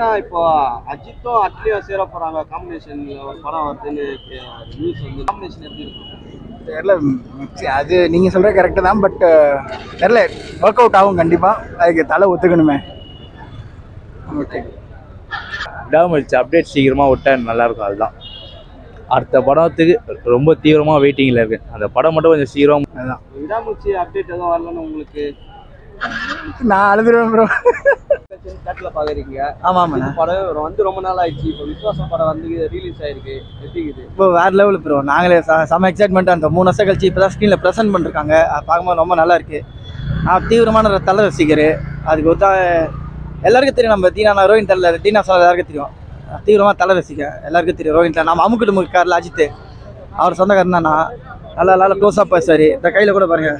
பார்த்தீங்கன்னா இப்போ அஜித்தும் அட்லியும் சேர போறாங்க காம்பினேஷன்ல ஒரு படம் வருதுன்னு நியூஸ் வந்து காம்பினேஷன் எப்படி இருக்கும் தெரியல ம், அது நீங்கள் சொல்கிற கரெக்டு தான் பட் தெரில ஒர்க் அவுட் ஆகும் கண்டிப்பாக அதுக்கு தலை ஒத்துக்கணுமே ஓகே விடாமச்சு அப்டேட் சீக்கிரமாக விட்டா நல்லா இருக்கும் அதுதான் அடுத்த படத்துக்கு ரொம்ப தீவிரமாக வெயிட்டிங்கில் இருக்கு அந்த படம் மட்டும் கொஞ்சம் சீக்கிரம் அதுதான் விடாமுச்சி அப்டேட் எதுவும் வரலன்னு உங்களுக்கு நான் அழுதுருவேன் ப்ரோ தேட்டர்ல பாக்குறீங்க ஆமாம் ஆமாண்ணா இந்த படம் வந்து ரொம்ப நாள் ஆயிடுச்சு இப்போ விசுவாசம் படம் வந்து ரிலீஸ் ஆயிருக்கு எப்படி இருக்குது இப்போ வேறு லெவல் ப்ரோ நாங்களே ச- செம எக்ஸைட்மெண்ட் அந்த மூணு வருஷம் கழிச்சு இப்போ தான் ஸ்க்ரீனில் ப்ரெசென்ட் பண்ணிருக்காங்க அது பார்க்கும்போது ரொம்ப நல்லா இருக்கு நான் தீவிரமான ஒரு தலை ரசிகர் அதுக்கு ஒருத்தா எல்லாருக்கும் தெரியும் நம்ம தீனா ரோஹின் தலை தீனா சொல்ல எல்லாருக்கும் தெரியும் தீவிரமாக தலை ரசிக்க எல்லாருக்கும் தெரியும் ரோஹின் தலை நம்ம அமுக்கிட்டு முக்காரில் அஜித் அவர் சொந்தக்காரன் தான் நான் நல்லா நல்லா க்ளோஸாக பேசுவார் இந்த கையில் கூட பாருங்க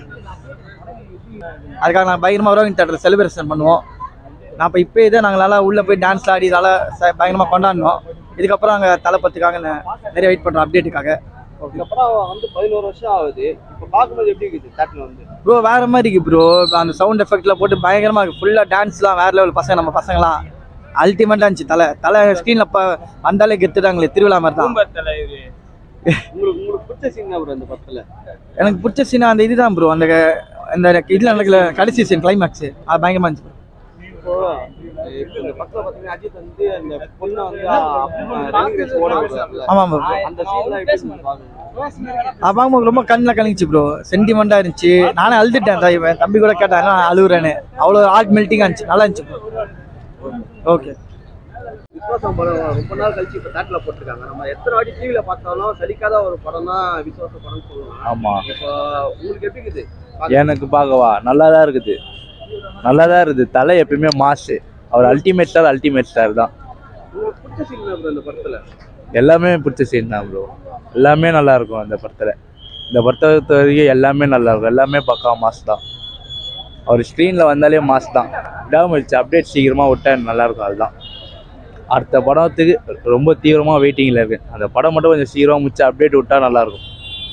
அதுக்காக நாங்கள் பயங்கரமாக ரோஹின் தேட்டர் செலிப்ரேஷன் பண்ணுவோம் நான் இப்போ இப்போ இதே நாங்கள் நல்லா உள்ளே போய் டான்ஸ் ஆடி நல்லா ச- பயங்கரமாக கொண்டாடினோம் இதுக்கப்புறம் அங்கே தலைப்பத்துக்காக நெ- நிறைய வெயிட் பண்ணுறோம் அப்டேட்டுக்காக இந்த படம் வந்து பதினோரு வருஷம் ஆகுது இப்போ பார்க்கும்போது எப்படி இருக்குது தேட்டர்ல வந்து ப்ரோ வேற மாதிரி இருக்கு ப்ரோ அந்த சவுண்ட் எஃபெக்ட்ல போட்டு பயங்கரமா இருக்கு ஃபுல்லா டான்ஸ்லாம் வேற லெவல் பசங்க நம்ம பசங்களாம் அல்டிமேட்டா இருந்துச்சு தலை தலை ஸ்க்ரீன்ல வந்தாலே கெத்துட்டாங்களே திருவிழா மாதிரி தான் உங்களுக்கு உங்களுக்கு பிடிச்ச சீன் ப்ரோ இந்த படத்துல எனக்கு பிடிச்ச சீனா அந்த இதுதான் ப்ரோ அந்த இந்த இதுல நடக்கல கடைசி சீன் கிளைமேக்ஸ் அது பயங்கரமா இருந்துச்சு bro. இப்போ இப்போ இந்த படத்துல பாத்தீங்கன்னா அஜித் வந்து அந்த பொண்ணை வந்து ரன்னிங் ரேஸ் ஓட விடுறாருல ஆமா ப்ரோ அந்த சீன்லாம் எப்படி இருக்கு பாக்குறீங்க அது பார்க்கும்போது ரொம்ப கண்ணில் கலங்கிச்சு ப்ரோ சென்டிமெண்டா இருந்துச்சு நானே அழுதுட்டேன் தான் இவன் தம்பி கூட கேட்டான் நான் அழுகுறேன்னு அவ்வளோ ஆர்ட் மெல்ட்டிங்காக இருந்துச்சு நல்லா இருந்துச்சு ப்ரோ ஓகே விஸ்வாசம் படம் ரொம்ப நாள் கழிச்சு இப்போ தேட்டர்ல போட்டிருக்காங்க நம்ம எத்தனை வாட்டி டிவில பார்த்தாலும் சலிக்காத ஒரு படம் தான் விஸ்வாச படம் சொல்லலாம் ஆமாம் இப்போ உங்களுக்கு எப்படி இருக்குது எனக்கு பார்க்கவா நல்லா தான் இருக்குது நல்லா தான் இருக்குது தலை எப்பயுமே மாசு அவர் அல்டிமேட் ஸ்டார் அல்டிமேட் ஸ்டார் தான் உங்களுக்கு பிடிச்ச சீன் ப்ரோ இந்த படத்துல எல்லாமே பிடிச்ச சீன் தான் ப்ரோ எல்லாமே நல்லா இருக்கும் அந்த படத்தில் இந்த படத்தை பொறுத்த வரைக்கும் எல்லாமே நல்லா இருக்கும் எல்லாமே பக்கா மாஸ் தான் அவர் ஸ்க்ரீனில் வந்தாலே மாஸ் தான் விடாமச்சு அப்டேட் சீக்கிரமாக விட்டா நல்லா இருக்கும் அதுதான் அடுத்த படத்துக்கு ரொம்ப தீவிரமாக வெயிட்டிங்கில் இருக்கு அந்த படம் மட்டும் கொஞ்சம் சீக்கிரமாக முடிச்சு அப்டேட் விட்டா நல்லா இருக்கும்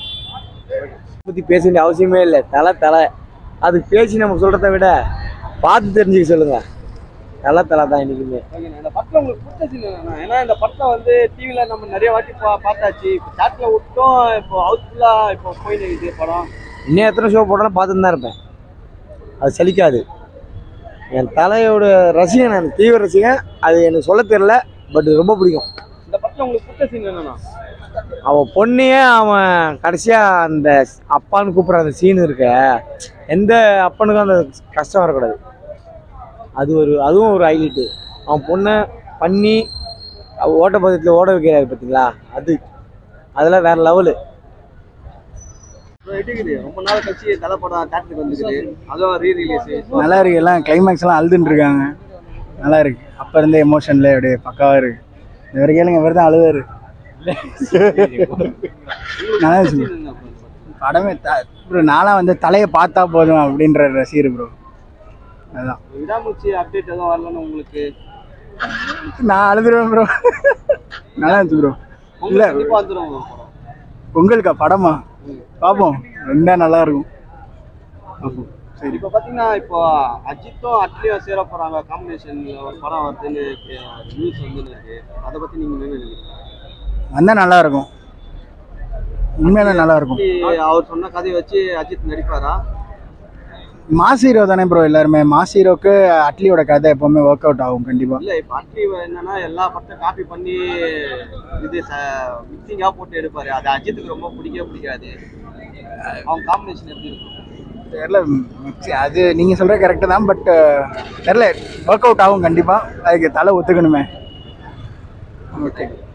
பற்றி பேச வேண்டிய அவசியமே இல்லை தலை தலை அது பேசி நம்ம சொல்கிறத விட பார்த்து தெரிஞ்சுக்க சொல்லுங்க தலை தலை தான் என்றைக்குமே ஓகேண்ணா இந்த படத்துல உங்களுக்கு பிடிச்ச சீன் என்னன்னா ஏன்னா இந்த படத்தை வந்து டிவில நம்ம நிறைய வாட்டி பா பார்த்தாச்சு இப்போ தேட்டர்ல விட்டோம் இப்போ ஹவுஸ்ஃபுல்லா இப்போ போய் நிற்குது படம் இன்னும் எத்தனை ஷோ போட்டாலும் பார்த்துட்டு தான் இருப்பேன் அது சலிக்காது என் தலையோட ரசிகன் நான் தீவிர ரசிகன் அது எனக்கு சொல்ல தெரியல பட் ரொம்ப பிடிக்கும் இந்த படத்துல உங்களுக்கு பிடிச்ச சீன் என்னன்னா அவன் பொண்ணையே அவன் கடைசியாக அந்த அப்பான்னு கூப்பிட்ற அந்த சீன் இருக்க எந்த அப்பனுக்கும் அந்த கஷ்டம் வரக்கூடாது அது ஒரு அதுவும் ஒரு ஹைலைட்டு அவன் பொண்ணை பண்ணி அவ ஓட்டப்பந்தயத்தில் ஓட வைக்கிறாரு பார்த்தீங்களா அது அதெல்லாம் வேற லெவலு இப்போ எப்படி இருக்குது ரொம்ப நாள் கழிச்சு தலை படம் தேட்டருக்கு வந்துருக்குது அதுவும் ரீ ரிலீஸ் நல்லா இருக்கு எல்லாம் கிளைமேக்ஸ் எல்லாம் அழுதுன்னு இருக்காங்க நல்லா இருக்கு அப்ப இருந்தே எமோஷன்ல அப்படியே பக்காவா இருக்கு இவர் கேளுங்க இவர் தான் அழுவாரு நல்லா இருந்துச்சு bro. படமே த- ப்ரோ நான்லாம் வந்து தலையை பார்த்தா போதும் அப்படின்ற ரசிகர் ப்ரோ அதுதான் விடாமுச்சி அப்டேட் எதுவும் வரலன்னு உங்களுக்கு நான் அழுதுருவேன் ப்ரோ நல்லா இருந்துச்சு ப்ரோ உங்களுக்கு இல்ல. கண்டிப்பா வந்துடும் படம் உங்களுக்கா படமா பார்ப்போம் ரெண்டா நல்லா இருக்கும் பார்ப்போம் சரி இப்போ பார்த்தீங்கன்னா இப்போ அஜித்தும் அட்லியும் சேர போறாங்க காம்பினேஷன்ல ஒரு படம் வருதுன்னு நியூஸ் வந்து இருக்கு அதை பத்தி நீங்க என்ன நினைக்கிறீங்க வந்தா நல்லா இருக்கும் உண்மையில நல்லா இருக்கும் அட்லி அவர் சொன்ன கதையை வச்சு அஜித் நடிப்பாரா மாஸ் ஹீரோ தானே ப்ரோ எல்லாருமே மாஸ் ஹீரோக்கு அட்லியோட கதை எப்பவுமே ஒர்க் அவுட் ஆகும் கண்டிப்பா இல்ல இப்போ அட்லி என்னன்னா எல்லா படத்தையும் காப்பி பண்ணி இது மிக்சிங்கா போட்டு எடுப்பாரு அது அஜித்துக்கு ரொம்ப பிடிக்கவே பிடிக்காது அவங்க காம்பினேஷன் எப்படி இருக்கும் தெரியல ம், அது நீங்க சொல்ற கரெக்டு தான் பட் தெரியல ஒர்க் அவுட் ஆகும் கண்டிப்பா அதுக்கு தலை ஒத்துக்கணுமே ஓகே